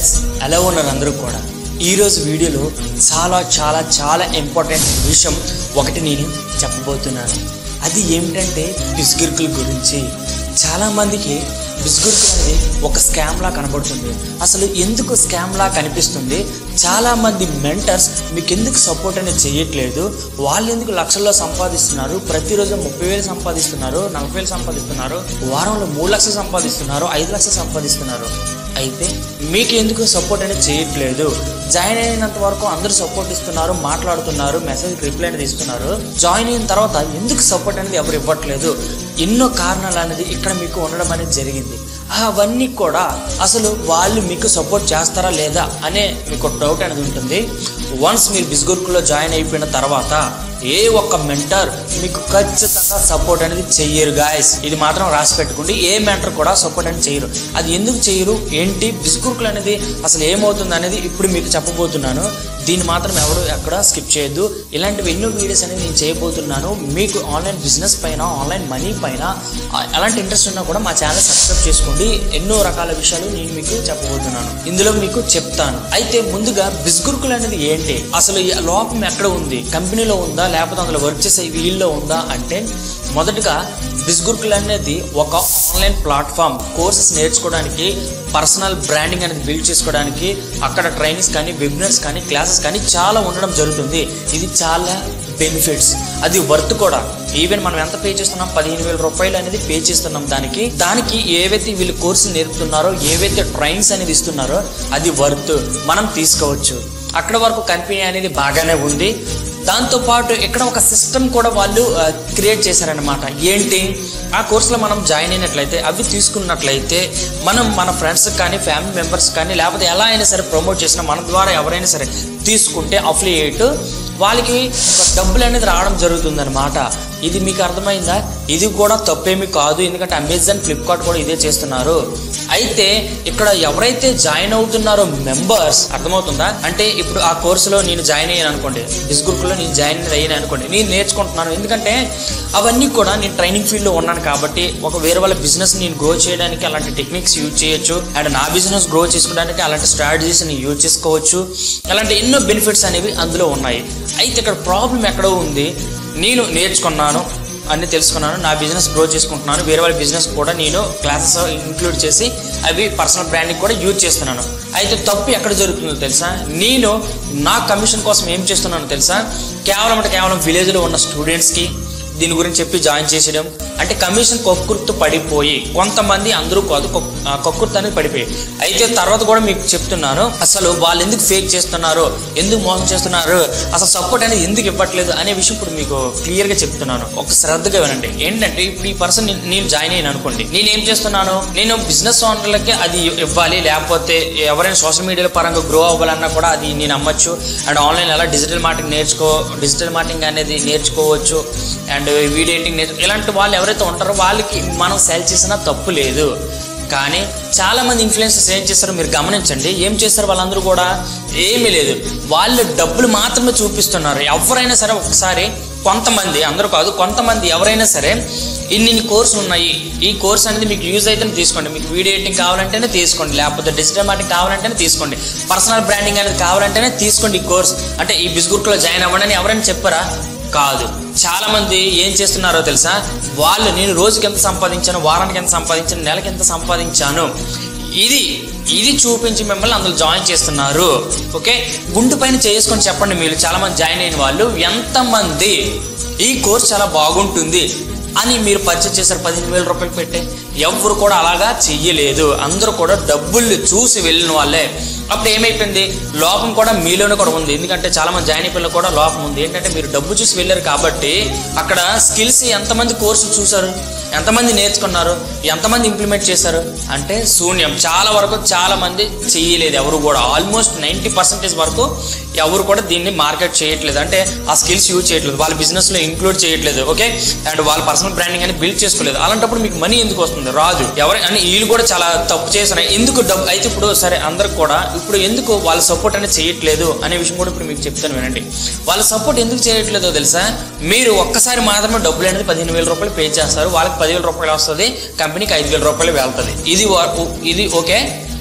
guys ఎలా ఉన్నారు అందరూ కూడా ఈరోజు వీడియోలో చాలా చాలా చాలా ఇంపార్టెంట్ విషయం ఒకటి నేను చెప్పబోతున్నాను అది ఏమిటంటే బిస్గిర్కుల గురించి చాలామందికి బిస్గుర్కులు అనేది ఒక స్కామ్లా కనబడుతుంది అసలు ఎందుకు స్కామ్లా కనిపిస్తుంది చాలామంది మెంటర్స్ మీకు ఎందుకు సపోర్ట్ అనేది చేయట్లేదు వాళ్ళు ఎందుకు లక్షల్లో సంపాదిస్తున్నారు ప్రతిరోజు ముప్పై వేలు సంపాదిస్తున్నారు నలభై వేలు సంపాదిస్తున్నారు వారంలో మూడు లక్షలు సంపాదిస్తున్నారు ఐదు లక్షలు సంపాదిస్తున్నారు అయితే మీకు ఎందుకు సపోర్ట్ అనేది చేయట్లేదు జాయిన్ అయినంత వరకు అందరూ సపోర్ట్ ఇస్తున్నారు మాట్లాడుతున్నారు మెసేజ్ రిప్లై అనేది ఇస్తున్నారు జాయిన్ అయిన తర్వాత ఎందుకు సపోర్ట్ అనేది ఎవరు ఇవ్వట్లేదు ఎన్నో కారణాలు అనేది ఇక్కడ మీకు ఉండడం అనేది జరిగింది అవన్నీ కూడా అసలు వాళ్ళు మీకు సపోర్ట్ చేస్తారా లేదా అనే మీకు డౌట్ అనేది ఉంటుంది వన్స్ మీరు బిస్గుర్కులో జాయిన్ అయిపోయిన తర్వాత ఏ ఒక్క మెంటర్ మీకు ఖచ్చితంగా సపోర్ట్ అనేది చెయ్యరు గాయస్ ఇది మాత్రం రాసి పెట్టుకోండి ఏ మెంటర్ కూడా సపోర్ట్ అనేది చేయరు అది ఎందుకు చేయరు ఏంటి బిస్గుర్కులు అనేది అసలు ఏమవుతుంది అనేది ఇప్పుడు మీకు చెప్పబోతున్నాను దీన్ని మాత్రం ఎవరు ఎక్కడ స్కిప్ చేయొద్దు ఇలాంటివి ఎన్నో వీడియోస్ అనేది నేను చేయబోతున్నాను మీకు ఆన్లైన్ బిజినెస్ పైన ఆన్లైన్ మనీ పైన ఆ, ఎలాంటి ఇంట్రెస్ట్ ఉన్నా కూడా మా ఛానల్ సబ్స్క్రైబ్ చేసుకోండి ఎన్నో రకాల విషయాలు నేను మీకు చెప్పబోతున్నాను ఇందులో మీకు చెప్తాను అయితే ముందుగా బిస్గుర్కులు అనేది ఏంటి అసలు ఈ లోపం ఎక్కడ ఉంది కంపెనీలో ఉందా లేకపోతే అందులో వర్క్ చేసే వీళ్ళలో ఉందా అంటే మొదటగా బిస్గుర్కులు అనేది ఒక ఆన్లైన్ ప్లాట్ఫామ్ కోర్సెస్ నేర్చుకోవడానికి పర్సనల్ బ్రాండింగ్ అనేది బిల్డ్ చేసుకోవడానికి అక్కడ ట్రైనింగ్స్ కానీ వెబినార్స్ కానీ క్లాసెస్ కానీ చాలా ఉండడం జరుగుతుంది ఇది చాలా బెనిఫిట్స్ అది వర్త్ కూడా ఈవెన్ మనం ఎంత పే చేస్తున్నాం పదిహేను వేల రూపాయలు అనేది పే చేస్తున్నాం దానికి దానికి ఏవైతే వీళ్ళు కోర్సు నేర్పుతున్నారో ఏవైతే ట్రైనింగ్స్ అనేది ఇస్తున్నారో అది వర్త్ మనం తీసుకోవచ్చు అక్కడ వరకు కంపెనీ అనేది బాగానే ఉంది దాంతోపాటు ఇక్కడ ఒక సిస్టమ్ కూడా వాళ్ళు క్రియేట్ చేశారనమాట ఏంటి ఆ కోర్సులో మనం జాయిన్ అయినట్లయితే అవి తీసుకున్నట్లయితే మనం మన ఫ్రెండ్స్ కానీ ఫ్యామిలీ మెంబర్స్ కానీ లేకపోతే ఎలా అయినా సరే ప్రమోట్ చేసినా మన ద్వారా ఎవరైనా సరే తీసుకుంటే అఫిలియేట్ వాళ్ళకి ఒక డబ్బులు అనేది రావడం జరుగుతుందన్నమాట ఇది మీకు అర్థమైందా ఇది కూడా తప్పేమీ కాదు ఎందుకంటే అమెజాన్ ఫ్లిప్కార్ట్ కూడా ఇదే చేస్తున్నారు అయితే ఇక్కడ ఎవరైతే జాయిన్ అవుతున్నారో మెంబర్స్ అర్థమవుతుందా అంటే ఇప్పుడు ఆ కోర్సులో నేను జాయిన్ అయ్యాను అనుకోండి బిస్గుర్కులో నేను జాయిన్ అయ్యాను అనుకోండి నేను నేర్చుకుంటున్నాను ఎందుకంటే అవన్నీ కూడా నేను ట్రైనింగ్ ఫీల్డ్లో ఉన్నాను కాబట్టి ఒక వేరే వాళ్ళ బిజినెస్ నేను గ్రో చేయడానికి అలాంటి టెక్నిక్స్ యూజ్ చేయొచ్చు అండ్ నా బిజినెస్ గ్రో చేసుకోవడానికి అలాంటి స్ట్రాటజీస్ ని యూజ్ చేసుకోవచ్చు అలాంటి ఎన్నో బెనిఫిట్స్ అనేవి అందులో ఉన్నాయి అయితే ఇక్కడ ప్రాబ్లం ఎక్కడో ఉంది నేను నేర్చుకున్నాను అన్ని తెలుసుకున్నాను నా బిజినెస్ గ్రో చేసుకుంటున్నాను వేరే వాళ్ళ బిజినెస్ కూడా నేను క్లాసెస్ ఇంక్లూడ్ చేసి అవి పర్సనల్ బ్రాండింగ్ కూడా యూజ్ చేస్తున్నాను అయితే తప్పు ఎక్కడ జరుగుతుందో తెలుసా నేను నా కమిషన్ కోసం ఏం చేస్తున్నానో తెలుసా కేవలం అంటే కేవలం విలేజ్లో ఉన్న స్టూడెంట్స్కి దీని గురించి చెప్పి జాయిన్ చేసేయడం అంటే కమిషన్ కొక్కుర్తు పడిపోయి కొంతమంది అందరూ కాదు కొక్- ఆ, కొక్కుర్తు అనేది పడిపోయి అయితే తర్వాత కూడా మీకు చెప్తున్నాను అసలు వాళ్ళు ఎందుకు ఫేక్ చేస్తున్నారు ఎందుకు మోసం చేస్తున్నారు అసలు సపోర్ట్ అనేది ఎందుకు ఇవ్వట్లేదు అనే విషయం ఇప్పుడు మీకు క్లియర్ గా చెప్తున్నాను ఒక శ్రద్ధగా వినండి ఏంటంటే ఇప్పుడు ఈ పర్సన్ నేను జాయిన్ అయ్యాను అనుకోండి నేను ఏం చేస్తున్నాను నేను బిజినెస్ ఓనర్లకి అది ఇవ్వాలి లేకపోతే ఎవరైనా సోషల్ మీడియా పరంగా గ్రో అవ్వాలన్నా కూడా అది నేను అమ్మచ్చు అండ్ ఆన్లైన్ ఎలా డిజిటల్ మార్కెటింగ్ నేర్చుకో డిజిటల్ మార్కెటింగ్ అనేది నేర్చుకోవచ్చు అండ్ వీడియో ఎడిటింగ్ నేర్చు ఇలాంటి వాళ్ళు ఎవరైతే ఉంటారో వాళ్ళకి మనం సెల్ చేసినా తప్పు లేదు కానీ చాలా మంది ఇన్ఫ్లుయెన్సర్స్ ఏం చేస్తారో మీరు గమనించండి ఏం చేస్తారు వాళ్ళందరూ కూడా ఏమీ లేదు వాళ్ళు డబ్బులు మాత్రమే చూపిస్తున్నారు ఎవరైనా సరే ఒకసారి కొంతమంది అందరూ కాదు కొంతమంది ఎవరైనా సరే ఇన్ని ఇన్ని కోర్సులు ఉన్నాయి ఈ కోర్స్ అనేది మీకు యూజ్ అయితేనే తీసుకోండి మీకు వీడియో ఎడిటింగ్ కావాలంటేనే తీసుకోండి లేకపోతే డిజిటల్ మార్కెటింగ్ కావాలంటేనే తీసుకోండి పర్సనల్ బ్రాండింగ్ అనేది కావాలంటేనే తీసుకోండి ఈ కోర్స్ అంటే ఈ బిస్గుర్కులో జాయిన్ అవ్వండి అని ఎవరైనా చెప్పారా కాదు చాలా మంది ఏం చేస్తున్నారో తెలుసా వాళ్ళు నేను రోజుకి ఎంత సంపాదించాను వారానికి ఎంత సంపాదించాను నెలకి ఎంత సంపాదించాను ఇది ఇది చూపించి మిమ్మల్ని అందులో జాయిన్ చేస్తున్నారు ఓకే గుండు పైన చేసుకొని చెప్పండి మీరు చాలా మంది జాయిన్ అయిన వాళ్ళు ఎంతమంది ఈ కోర్స్ చాలా బాగుంటుంది అని మీరు పర్చేస్ చేశారు పదిహేను వేల రూపాయలు పెట్టే ఎవరు కూడా అలాగా చెయ్యలేదు అందరూ కూడా డబ్బులు చూసి వెళ్ళిన వాళ్ళే అప్పుడు ఏమైపోయింది లోపం కూడా మీలోనే కూడా ఉంది ఎందుకంటే చాలా మంది జాయిన్ అయిపోయిన కూడా లోపం ఉంది ఏంటంటే మీరు డబ్బు చూసి వెళ్ళారు కాబట్టి అక్కడ స్కిల్స్ ఎంతమంది కోర్సులు చూసారు ఎంతమంది నేర్చుకున్నారు ఎంతమంది ఇంప్లిమెంట్ చేశారు అంటే శూన్యం చాలా వరకు చాలా మంది చేయలేదు ఎవరు కూడా ఆల్మోస్ట్ నైంటీ పర్సెంటేజ్ వరకు ఎవరు కూడా దీన్ని మార్కెట్ చేయట్లేదు అంటే ఆ స్కిల్స్ యూజ్ చేయట్లేదు వాళ్ళ బిజినెస్ లో ఇంక్లూడ్ చేయట్లేదు ఓకే అండ్ వాళ్ళ పర్సనల్ బ్రాండింగ్ అని బిల్డ్ చేసుకోలేదు అలాంటప్పుడు మీకు మనీ ఎందుకు వస్తుంది రాదు ఎవరు అని వీళ్ళు కూడా చాలా తప్పు చేస్తున్నారు ఎందుకు డబ్బు అయితే ఇప్పుడు సరే అందరికి కూడా ఇప్పుడు ఎందుకు వాళ్ళ సపోర్ట్ అనేది చేయట్లేదు అనే విషయం కూడా ఇప్పుడు మీకు చెప్తాను వినండి వాళ్ళ సపోర్ట్ ఎందుకు చేయట్లేదో తెలుసా మీరు ఒక్కసారి మాత్రమే డబ్బులు అనేది పదిహేను వేల రూపాయలు పే చేస్తారు వాళ్ళకి పదివేల రూపాయలు వస్తుంది కంపెనీకి ఐదు వేల రూపాయలు వెళ్తుంది ఇది వా- ఇది ఓకే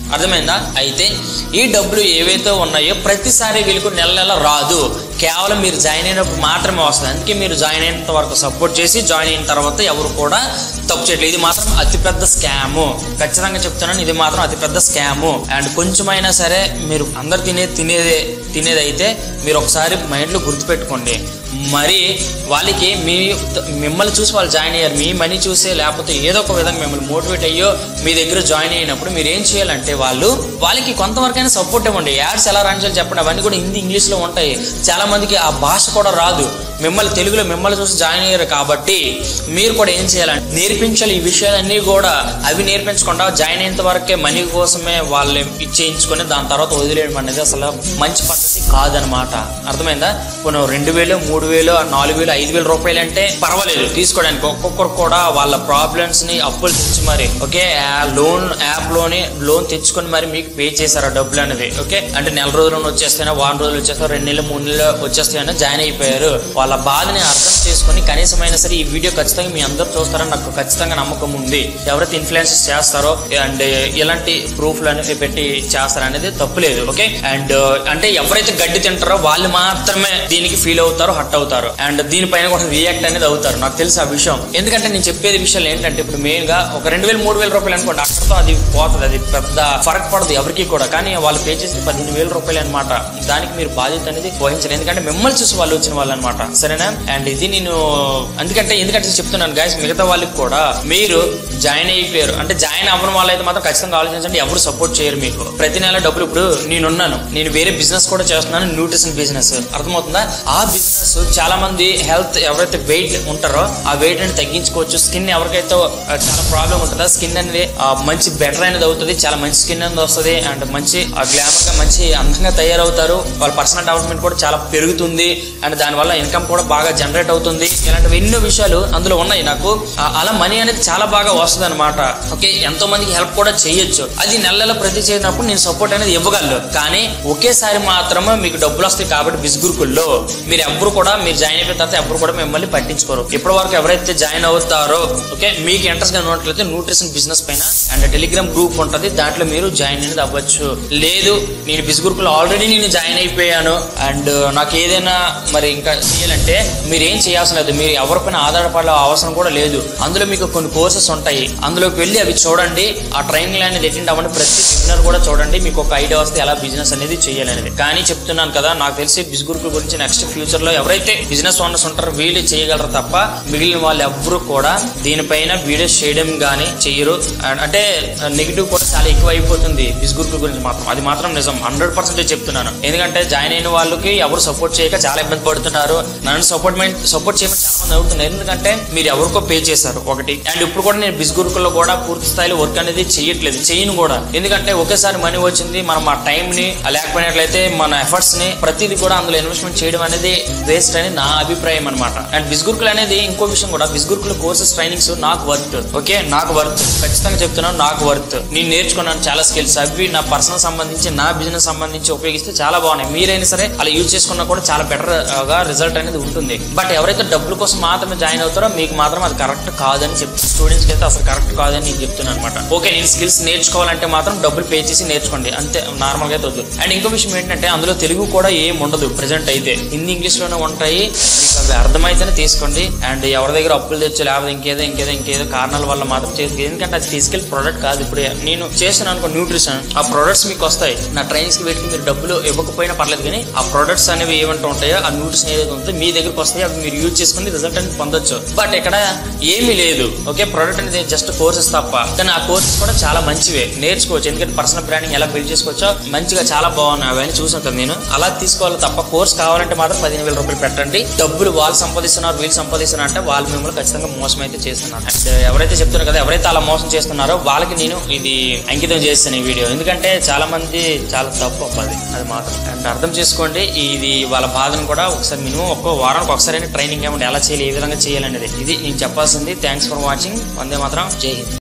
అర్థమైందా అయితే ఈ డబ్బులు ఏవైతే ఉన్నాయో ప్రతిసారి వీళ్ళకు నెల నెల రాదు కేవలం మీరు జాయిన్ అయినప్పుడు మాత్రమే వస్తుంది అందుకే మీరు జాయిన్ అయినంత వరకు సపోర్ట్ చేసి జాయిన్ అయిన తర్వాత ఎవరు కూడా తప్పు చేయట్లేదు ఇది మాత్రం అతిపెద్ద స్కాము ఖచ్చితంగా చెప్తున్నాను ఇది మాత్రం అతిపెద్ద స్కాము అండ్ కొంచెమైనా సరే మీరు అందరు తినే తినేదే తినేది అయితే మీరు ఒకసారి మైండ్లో గుర్తుపెట్టుకోండి మరి వాళ్ళకి మీ మిమ్మల్ని చూసి వాళ్ళు జాయిన్ అయ్యారు మీ మనీ చూసే లేకపోతే ఏదో ఒక విధంగా మిమ్మల్ని మోటివేట్ అయ్యో మీ దగ్గర జాయిన్ అయినప్పుడు మీరు ఏం చేయాలంటే వాళ్ళు వాళ్ళకి కొంతవరకైనా సపోర్ట్ ఇవ్వండి యాడ్స్ ఎలా రన్ చేయాలి చెప్పండి అవన్నీ కూడా హిందీ ఇంగ్లీష్లో ఉంటాయి చాలా మందికి ఆ భాష కూడా రాదు మిమ్మల్ని తెలుగులో మిమ్మల్ని చూసి జాయిన్ అయ్యారు కాబట్టి మీరు కూడా ఏం చేయాలంటే నేర్పించాలి ఈ విషయాలన్నీ కూడా అవి నేర్పించకుండా జాయిన్ అయినంత వరకే మనీ కోసమే వాళ్ళు ఇచ్చేయించుకొని దాని తర్వాత వదిలేయడం అనేది అసలు మంచి పద్ధతి కాదనమాట అర్థమైందా కొన్ని రెండు వేలు మూడు వేలు నాలుగు వేలు ఐదు వేల రూపాయలు అంటే పర్వాలేదు తీసుకోవడానికి ఒక్కొక్కరు కూడా వాళ్ళ ప్రాబ్లమ్స్ ని అప్పులు తెచ్చి మరి ఓకే లోన్ యాప్ లోని లోన్ తెచ్చుకొని మరి మీకు పే చేశారు ఆ డబ్బులు అనేది ఓకే అంటే నెల రోజులు వచ్చేస్తాయో వారం రోజులు వచ్చేస్తాయో రెండు నెలలు మూడు నెలలు వచ్చేస్తాయో జాయిన్ అయిపోయారు వాళ్ళ బాధని అర్థం చేసుకొని కనీసమైనా సరే ఈ వీడియో ఖచ్చితంగా మీ అందరూ చూస్తారని నాకు ఖచ్చితంగా నమ్మకం ఉంది ఎవరైతే ఇన్ఫ్లుయెన్స్ చేస్తారో అండ్ ఇలాంటి ప్రూఫ్లు అనేది పెట్టి చేస్తారో అనేది తప్పులేదు ఓకే అండ్ అంటే ఎవరైతే గడ్డి తింటారో వాళ్ళు మాత్రమే దీనికి ఫీల్ అవుతారో హట్ అవుతారు అండ్ దీనిపైన కూడా రియాక్ట్ అనేది అవుతారు నాకు తెలుసు ఆ విషయం ఎందుకంటే నేను చెప్పేది విషయాలు ఏంటంటే ఇప్పుడు మెయిన్ గా ఒక రెండు వేలు మూడు వేల రూపాయలు అనుకోండి అక్కడతో అది పోతుంది అది పెద్ద ఫరక్ పడదు ఎవరికి కూడా కానీ వాళ్ళు పే చేసింది పదిహేను వేల రూపాయలు అనమాట దానికి మీరు బాధ్యత అనేది వహించాలి ఎందుకంటే మిమ్మల్ని చూసి వాళ్ళు వచ్చిన వాళ్ళు అనమాట సరేనా అండ్ ఇది నేను ఎందుకంటే ఎందుకంటే చెప్తున్నాను గాయస్ మిగతా వాళ్ళకి కూడా మీరు జాయిన్ అయిపోయారు అంటే జాయిన్ అవ్వడం వాళ్ళు అయితే మాత్రం ఖచ్చితంగా ఆలోచించండి ఎవరు సపోర్ట్ చేయరు మీకు ప్రతి నెల డబ్బులు ఇప్పుడు నేనున్నాను నేను వేరే బిజినెస్ కూడా చేస్తున్నాను న్యూట్రిషన్ బిజినెస్ అర్థమవుతుందా ఆ బిజినెస్ చాలా మంది హెల్త్ ఎవరైతే వెయిట్ ఉంటారో ఆ వెయిట్ అనేది తగ్గించుకోవచ్చు స్కిన్ ఎవరికైతే ఆ, చాలా ప్రాబ్లం ఉంటుందో స్కిన్ అనేది ఆ, మంచి బెటర్ అనేది అవుతుంది చాలా మంచి స్కిన్ అనేది వస్తుంది అండ్ మంచి గ్లామర్ గా మంచి అందంగా తయారవుతారు వాళ్ళ పర్సనల్ డెవలప్మెంట్ కూడా చాలా పెరుగుతుంది అండ్ దానివల్ల ఇన్కమ్ కూడా బాగా జనరేట్ అవుతుంది ఇలాంటివి ఎన్నో విషయాలు అందులో ఉన్నాయి నాకు ఆ, అలా మనీ అనేది చాలా బాగా వస్తుంది అనమాట ఓకే ఎంతో మందికి హెల్ప్ కూడా చేయొచ్చు అది నెల నెల ప్రతి చేసినప్పుడు నేను సపోర్ట్ అనేది ఇవ్వగలను కానీ ఒకేసారి మాత్రమే మీకు డబ్బులు వస్తాయి కాబట్టి బిస్గురుకుల్లో మీరు ఎవ్వరు కూడా మీరు జాయిన్ అయిపోయిన తర్వాత ఎవరు కూడా మిమ్మల్ని పట్టించుకోరు ఇప్పటి వరకు ఎవరైతే జాయిన్ అవుతారో ఓకే మీకు ఇంట్రెస్ట్ గా ఉన్నట్లయితే న్యూట్రిషన్ బిజినెస్ పైన అండ్ టెలిగ్రామ్ గ్రూప్ ఉంటుంది దాంట్లో మీరు జాయిన్ అనేది అవ్వచ్చు లేదు నేను బిస్గురుకులో ఆల్రెడీ నేను జాయిన్ అయిపోయాను అండ్ నాకు ఏదైనా మరి ఇంకా చేయాలంటే మీరు ఏం చేయాల్సిన లేదు మీరు ఎవరిపైన ఆధారపడే అవసరం కూడా లేదు అందులో మీకు కొన్ని కోర్సెస్ ఉంటాయి అందులోకి వెళ్ళి అవి చూడండి ఆ ట్రైనింగ్ అనేది అటెండ్ అవ్వండి ప్రతి బిజినెస్ కూడా చూడండి మీకు ఒక ఐడియా వస్తే ఎలా బిజినెస్ అనేది చేయాలనేది కానీ చెప్తున్నాను కదా నాకు తెలిసి బిస్గురుకుల గురించి నెక్స్ట్ ఫ్యూచర్ లో ఎవరైతే బిజినెస్ ఓనర్స్ ఉంటారో వీళ్ళు చేయగలరు తప్ప మిగిలిన వాళ్ళు ఎవ్వరు కూడా దీనిపైన వీడియోస్ చేయడం కానీ చెయ్యరు అండ్ అంటే నెగిటివ్ కూడా చాలా ఎక్కువ అయిపోతుంది బిస్గురుకుల గురించి మాత్రం అది మాత్రం నిజం హండ్రెడ్ పర్సెంటేజ్ చెప్తున్నాను ఎందుకంటే జాయిన్ అయిన వాళ్ళకి ఎవరు సపోర్ట్ చేయక చాలా ఇబ్బంది పడుతున్నారు నన్ను సపోర్ట్ సపోర్ట్ చేయమని చాలా మంది అవుతున్నారు ఎందుకంటే మీరు ఎవరికో పే చేశారు ఒకటి అండ్ ఇప్పుడు కూడా నేను బిస్గురుకుల్లో కూడా పూర్తి స్థాయిలో వర్క్ అనేది చేయట్లేదు చేయను కూడా ఎందుకంటే ఒకేసారి మనీ వచ్చింది మనం ఆ టైం ని లేకపోయినట్లయితే మన ఎఫర్ట్స్ ని ప్రతిదీ కూడా అందులో ఇన్వెస్ట్మెంట్ చేయడం అనేది వేస్ట్ అని నా అభిప్రాయం అనమాట అండ్ బిస్గురుకులు అనేది ఇంకో విషయం కూడా బిస్గురుకుల కోర్సెస్ ట్రైనింగ్స్ నాకు వర్త్ ఓకే నాకు వర్త్ ఖచ్చితంగా చెప్తున్నాను నాకు వర్త్ నేను నేర్చుకున్నాను చాలా స్కిల్స్ అవి నా పర్సనల్ సంబంధించి నా బిజినెస్ సంబంధించి ఉపయోగిస్తే చాలా బాగున్నాయి మీరైనా సరే అలా యూజ్ చేసుకున్నా కూడా చాలా బెటర్ గా రిజల్ట్ అనేది ఉంటుంది బట్ ఎవరైతే డబ్బుల కోసం మాత్రమే జాయిన్ అవుతారో మీకు మాత్రం అది కరెక్ట్ కాదని చెప్తాను స్టూడెంట్స్కి అయితే అసలు కరెక్ట్ కాదని నేను చెప్తున్నాను అనమాట ఓకే నేను స్కిల్స్ నేర్చుకోవాలంటే మాత్రం డబ్బులు పే చేసి నేర్చుకోండి అంతే నార్మల్ గా అయితే వద్దు అండ్ ఇంకో విషయం ఏంటంటే అందులో తెలుగు కూడా ఏం ఉండదు ప్రెసెంట్ అయితే హిందీ ఇంగ్లీష్ లోనే ఉంటాయి మీకు అవి అర్థమైతేనే తీసుకోండి అండ్ ఎవరి దగ్గర అప్పులు తెచ్చు లేకపోతే ఇంకేదో ఇంకేదో ఇంకేదో కారణాల వల్ల మాత్రం చేసి ఎందుకంటే అది ఫిజికల్ ప్రోడక్ట్ కాదు ఇప్పుడు నేను చేసిన అనుకో న్యూట్రిషన్ ఆ ప్రొడక్ట్స్ మీకు వస్తాయి నా ట్రైనింగ్స్ కి వీటికి మీరు డబ్బులు ఇవ్వకపోయినా పర్లేదు కానీ ఆ ప్రొడక్ట్స్ అనేవి ఏమంటూ ఉంటాయో ఆ న్యూట్రిషన్ ఏదైతే ఉంటుందో మీ దగ్గరకు వస్తాయి అవి మీరు యూజ్ చేసుకుని రిజల్ట్ అనేది పొందొచ్చు బట్ ఇక్కడ ఏమీ లేదు ఓకే ప్రొడక్ట్ అనేది జస్ట్ కోర్సెస్ తప్ప కానీ ఆ కోర్సెస్ కూడా చాలా మంచివే నేర్చుకోవచ్చు ఎందుకంటే పర్సనల్ బ్రాండింగ్ ఎలా బిల్డ్ చేసుకోవచ్చో మంచిగా చాలా బాగున్నాయి అవన్నీ చూసుంటాను నేను అలా తీసుకోవాలి తప్ప కోర్స్ కావాలంటే మాత్రం పదిహేను వేల రూపాయలు పెట్టండి డబ్బులు వాళ్ళు సంపాదిస్తున్నారు వీళ్ళు సంపాదిస్తున్నారు అంటే వాళ్ళు మిమ్మల్ని ఖచ్చితంగా మోసం అయితే చేస్తున్నారు అండ్ ఎవరైతే చెప్తున్నారు కదా ఎవరైతే అలా మోసం చేస్తున్నారో వాళ్ళకి నేను ఇది అంకితం చేస్తాను ఈ వీడియో ఎందుకంటే చాలా మంది చాలా తప్పు అబ్బా అది అది మాత్రం అండ్ అర్థం చేసుకోండి ఇది వాళ్ళ బాధను కూడా ఒకసారి మినిమం ఒక్క వారానికి ఒకసారి ట్రైనింగ్ ఏమంటే ఎలా చేయాలి ఏ విధంగా చేయాలనేది ఇది నేను చెప్పాల్సింది థ్యాంక్స్ ఫర్ వాచింగ్ వందే మాత్రం జై హింద్